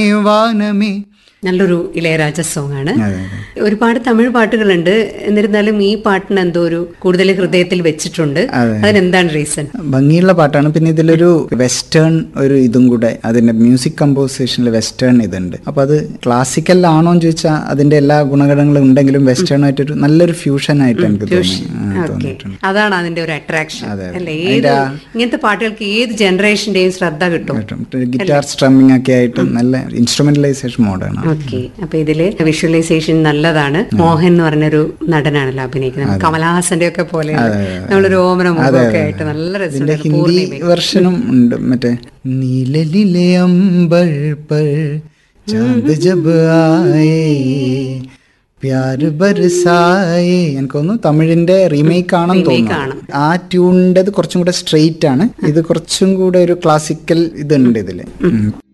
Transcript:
വാനമേ നല്ലൊരു ഇളയരാജ സോങ് ആണ് അതെ അതെ ഒരുപാട് തമിഴ് പാട്ടുകളുണ്ട് എന്നിരുന്നാലും ഈ പാട്ടിന് എന്തോ ഒരു കൂടുതൽ ഹൃദയത്തിൽ വെച്ചിട്ടുണ്ട് അതെ. അതിനെന്താണ് റീസൺ ഭംഗിയുള്ള പാട്ടാണ് പിന്നെ ഇതിലൊരു വെസ്റ്റേൺ ഒരു ഇതും കൂടെ അതിന്റെ മ്യൂസിക് കമ്പോസിഷനിൽ വെസ്റ്റേൺ ഇതുണ്ട് അപ്പൊ അത് ക്ലാസിക്കൽ ആണോ എന്ന് ചോദിച്ചാൽ അതിന്റെ എല്ലാ ഗുണഘടനങ്ങളും ഉണ്ടെങ്കിലും വെസ്റ്റേൺ ആയിട്ടൊരു നല്ലൊരു ഫ്യൂഷൻ ആയിട്ട് എനിക്ക് തോന്നി ആ, ഓക്കെ തോന്നിയിട്ടുണ്ട് അതാണ് അതിന്റെ ഒരു അട്രാക്ഷൻ അതെ, അതെ. അല്ലെ ഏത് ഇങ്ങനത്തെ പാട്ടുകൾക്ക് ഏത് ജനറേഷന്റെയും ശ്രദ്ധ കിട്ടും ഗിറ്റാർ സ്ട്രമ്മിങ് ഒക്കെ ആയിട്ട് നല്ല ഇൻസ്ട്രുമെന്റലൈസേഷൻ മോഡാണ് ഓക്കെ അപ്പൊ ഇതില് വിഷ്വലൈസേഷൻ നല്ലതാണ് മോഹൻ എന്ന് പറഞ്ഞൊരു നടനാണല്ലോ അഭിനയിക്കുന്നത് കമലഹാസന്റെ ഒക്കെ പോലെ നമ്മളൊരു ഓമന മുഖമൊക്കെ ആയിട്ട് നല്ല ഇതിന്റെ രസമുണ്ട് ഹിന്ദി വെർഷനും ഉണ്ട് മറ്റേ നീലലിലെ അമ്പൾ പർ ചാന്ത് ജബ് ആയേ പ്യാർ ബർസായേ എനിക്ക് തോന്നുന്നു തമിഴിന്റെ റീമേക്ക് ആണെന്ന് തോന്നുന്നു ആ ട്യൂണിൻ്റെത് കുറച്ചും കൂടെ സ്ട്രെയിറ്റ് ആണ് ഇത് കുറച്ചും കൂടെ ഒരു ക്ലാസിക്കൽ ഇതുണ്ട് ഇതില് ഉം.